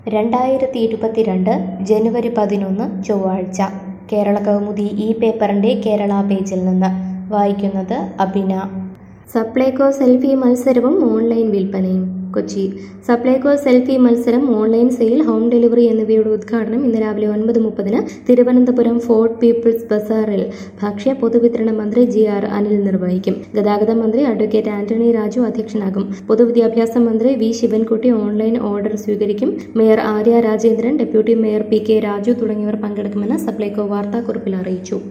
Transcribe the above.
രണ്ടായിരത്തി ഇരുപത്തിരണ്ട് ജനുവരി പതിനൊന്ന് ചൊവ്വാഴ്ച കേരള കൗമുദി ഈ പേപ്പറിൻ്റെ കേരള പേജിൽ നിന്ന് വായിക്കുന്നത് അബിന സപ്ലൈകോ സെൽഫി മത്സരവും ഓൺലൈൻ വിൽപ്പനയും കൊച്ചി സപ്ലൈകോ സെൽഫി മത്സരം ഓൺലൈൻ സെയിൽ ഹോം ഡെലിവറി എന്നിവയുടെ ഉദ്ഘാടനം ഇന്ന് രാവിലെ ഒൻപത് മുപ്പതിന് തിരുവനന്തപുരം ഫോർട്ട് പീപ്പിൾസ് ബസാറിൽ ഭക്ഷ്യ പൊതുവിതരണ മന്ത്രി ജി ആർ അനിൽ നിർവഹിക്കും ഗതാഗത മന്ത്രി അഡ്വക്കേറ്റ് ആന്റണി രാജു അധ്യക്ഷനാകും പൊതുവിദ്യാഭ്യാസ മന്ത്രി വി ശിവൻകുട്ടി ഓൺലൈൻ ഓർഡർ സ്വീകരിക്കും mayor Arya Rajendran deputy mayor P K Raju തുടങ്ങിയവർ പങ്കെടുക്കുമെന്ന് സപ്ലൈകോ വാർത്താക്കുറിപ്പിൽ അറിയിച്ചു